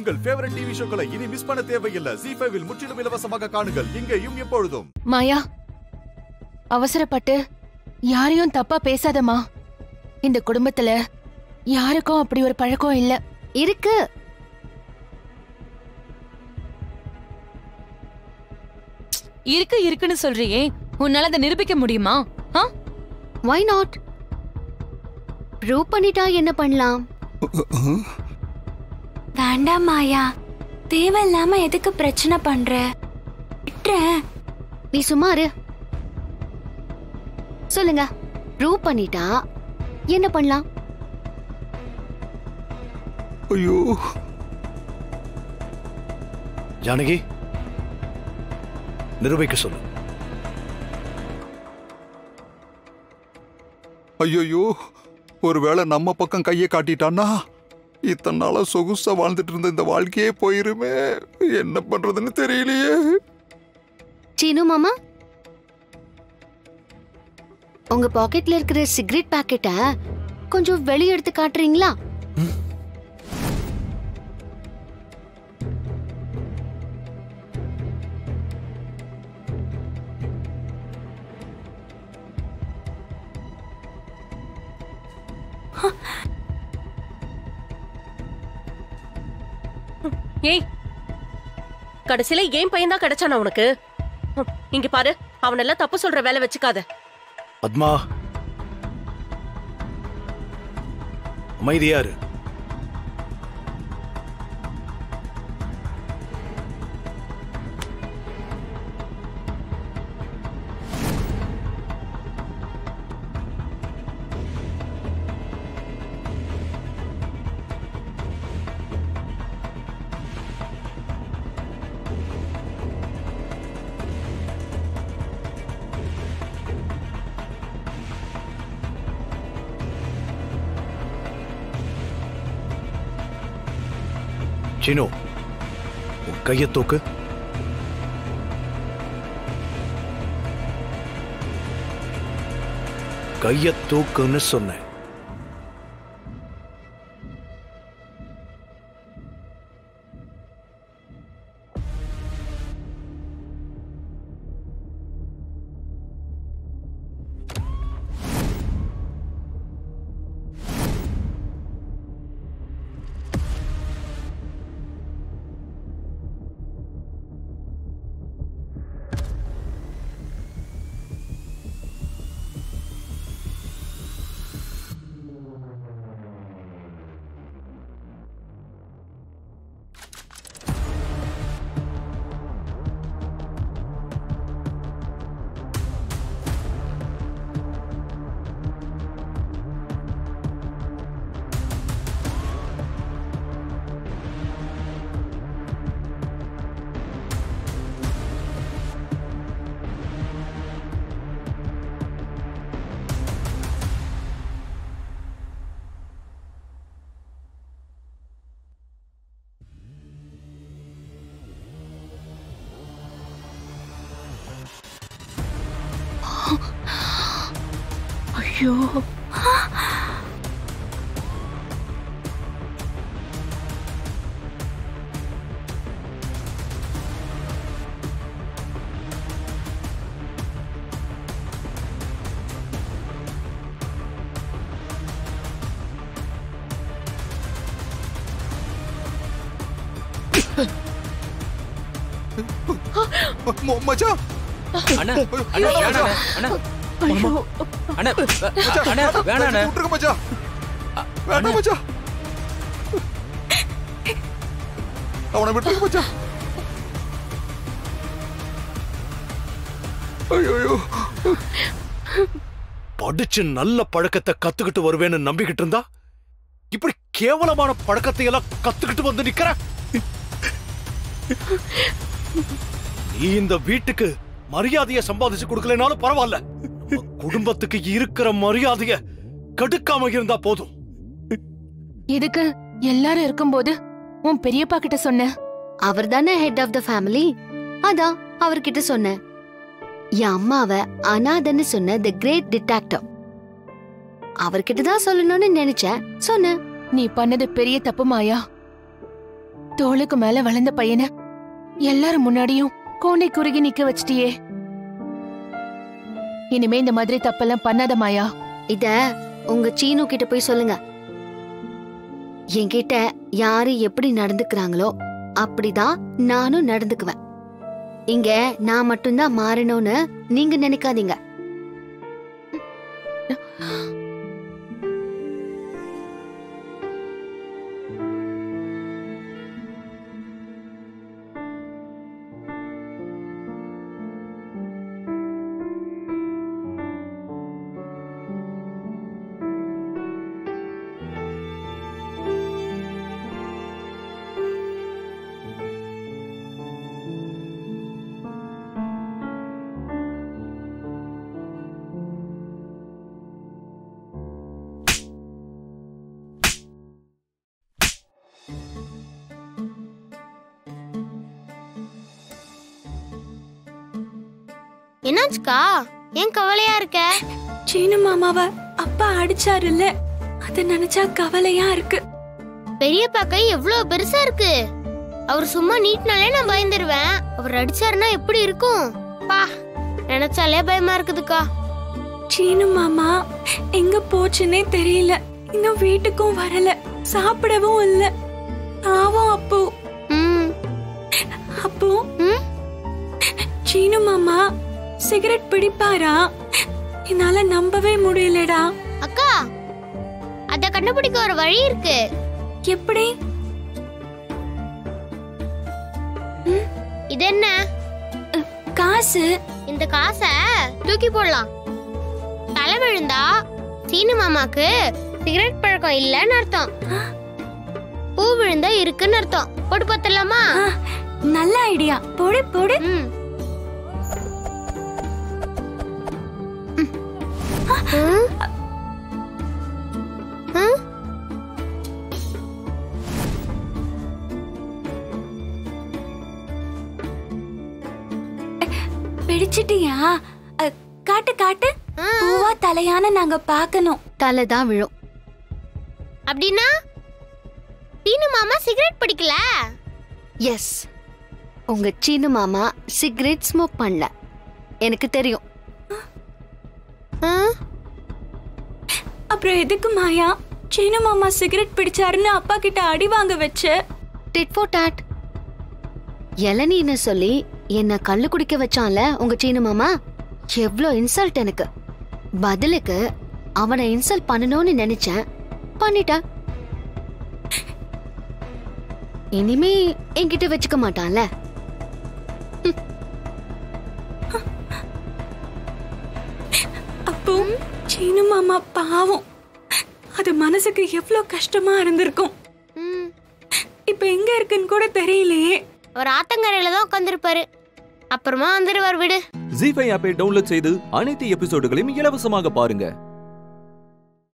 உங்கள் favourite TV ஷோக்களை இனி miss பண்ண தேவையில்லை ஜி ஃபைவில் முற்றிலும் இலவசமாக காணுங்கள் இங்கேயும் எப்பொழுதும் மாயா அவசரப்பட்டு யாரையும் தப்பா பேசாதம்மா இந்த குடும்பத்துல யாருக்கும் அப்படி ஒரு பழக்கம் இல்ல இருக்கு இருக்கு இருக்குன்னு சொல்றியே உன்னால அதை நிரூபிக்க முடியுமா ஆ? வை நாட் ப்ரூவ் பண்ணிட்டா என்ன பண்ணலாம் வேண்டாம் மாயா தேவையில்லாம எதுக்கு பிரச்சனை பண்ற விட்டுறேன் நீ சும்மா இரு சொல்லுங்க ப்ரூவ் பண்ணிட்டா என்ன பண்ணலாம் ஐயோ ஜானகி நிரூபிக்க சொல்லு ஐயோ ஒருவேளை நம்ம பக்கம் கையை காட்டிட்டான்னா இத்தனை நாளா சொகுசா வாழ்ந்துட்டு இருந்த இந்த வாழ்க்கையே போயிருமே என்ன பண்றதுன்னு தெரியலையே சீனு மாமா உங்க பாக்கெட்ல இருக்கிற சிகரெட் பாக்கெட்ட கொஞ்சம் வெளிய எடுத்து காட்டுறீங்களா ஏய் கடைசியில ஏன் பையன் தான் கிடைச்சானா உனக்கு ஹம், இங்க பாரு அவனெல்லாம் தப்பு சொல்ற வேலை வச்சுக்காத பத்மா அமைதியா இரு சினு உன் கையை தூக்கு கையை தூக்குன்னு சொன்னேன் ஐயோ ம- மச்சான் அண்ணா அண்ணா வேணாண்ணே அண்ணா ஐயோ அண்ணா வே- அண்ணா வேணாண்ணே விட்டுருங்க மச்சான் வேண்டாம் மச்சான் அவனை விட்டுருங்க மச்சான் ஐயோ படிச்சு நல்ல பழக்கத்தை கத்துக்கிட்டு வருவேன்னு நம்பிக்கிட்டு இருந்தா இப்படி கேவலமான பழக்கத்தை எல்லாம் கத்துக்கிட்டு வந்து நிக்கிற நீ இந்த வீட்டுக்கு மரியாதையை சம்பாதிச்சு கொடுக்கலனாலும் பரவாயில்ல நம்ம குடும்பத்துக்கு இருக்கிற மரியாதைய கெடுக்காம இருந்தா போதும் எதுக்கு எல்லாரும் இருக்கும்போது உன் பெரியப்பா கிட்ட சொன்ன அவர் தானே ஹெட் ஆஃப் த ஃபேமிலி அதான் அவர்கிட்ட சொன்னேன் என் அம்மாவை அனாதன்னு சொன்ன தி கிரேட் டிடெக்டிவ் அவர்கிட்ட தான் சொல்லணும்னு நினைச்சேன் சொன்னேன் நீ பண்ணது பெரிய தப்பு மாயா தோளுக்கு மேல வளர்ந்த பையனை எல்லாரும் முன்னாடியும் கோணை குறுகி நிக்க வச்சிட்டியே இனிமே இந்த மாதிரி தப்பெல்லாம் பண்ணாத மாயா இத உங்க சீனு கிட்ட போய் சொல்லுங்க என்கிட்ட யாரு எப்படி நடந்துக்கிறாங்களோ அப்படிதான் நானும் நடந்துக்குவேன் இங்க நான் மட்டும்தான் மாறணும்னு நீங்க நினைக்காதீங்க என்னாச்சுக்கா ஏன் கவலையா இருக்க சீனு மாமாவ அப்பா அடிச்சாருல்ல அத நினைச்சா கவலையா இருக்கு பெரியப்பா கை எவ்வளவு பெருசா இருக்கு அவர் சும்மா நீட்டினாலே நான் பயந்துருவேன் அவர் அடிச்சாருன்னா எப்படி இருக்கும் பா நினைச்சாலே பயமா இருக்குதுக்கா சீனு மாமா எங்க போச்சுன்னே தெரியல இன்னும் வீட்டுக்கும் வரல சாப்பிடவும் இல்ல பாவம் அப்போ ம் அப்போ ம்? சீனு மாமா சிகரெட் பிடிப்பாரா என்னால நம்பவே முடியலடா அக்கா அத கண்டுபிடிக்க ஒரு வழி இருக்கு எப்படி இது என்ன காசு இந்த காசை தூக்கி போடலாம் தலை விழுந்தா சீனு மாமாக்கு சிகரெட் பழக்கம் இல்லைன்னு அர்த்தம் பூ விழுந்தா இருக்குன்னு அர்த்தம் போட்டு பார்த்தலாமா ஆ, நல்ல ஐடியா போடு போடு ம் பிடிச்சிட்டியா அ, காட்டு காட்டு பூவா தலையான நாங்க பார்க்கணும் தலை தான் விழும் அப்படின்னா சீனு மாமா சிகரெட் பிடிக்கல எஸ் உங்க சீனு மாமா சிகரெட் ஸ்மோக் பண்ணல எனக்கு தெரியும் ஆ? அப்புறம் எதுக்கு மாயா சீனு மாமா சிகரெட் பிடிச்சாருன்னு அப்பா கிட்ட அடி வாங்க வச்ச டிட் ஃபோர் டாட் இளநீன்னு சொல்லி என்ன கள்ளு குடிக்க வச்சான்ல உங்க சீனு மாமா எவ்வளோ இன்சல்ட் எனக்கு பதிலுக்கு அவனை இன்சல்ட் பண்ணணும்னு நினைச்சேன் பண்ணிட்டேன் இனிமே என்கிட்ட வச்சுக்க மாட்டான்ல அப்போ சீனு மாமா பாவம் அது மனசுக்கு எவ்வளவு கஷ்டமா இருந்திருக்கும் ம். இப்ப எங்க இருக்குன்னு கூட தெரியலையே அவர் ஆத்தங்கரையில தான் உட்காந்துருப்பாரு அப்புறமா வந்துருவார் விடு ஜி ஃபைவ் ஆப்பை டவுன்லோட் செய்து அனைத்து எபிசோடுகளையும் இலவசமாக பாருங்க